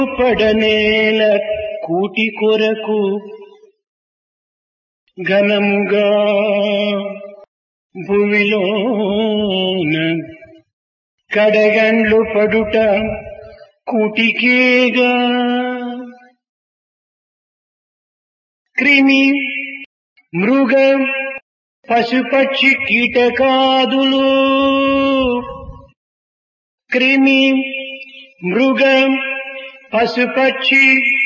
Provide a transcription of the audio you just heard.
పడనేల కూటి కొరకు ఘనముగా భువిలోన కడగండ్లు పడుట కూటికేగా క్రిమి మృగ పశుపక్షి కీటకాదులు క్రిమి మృగ పశుపక్షి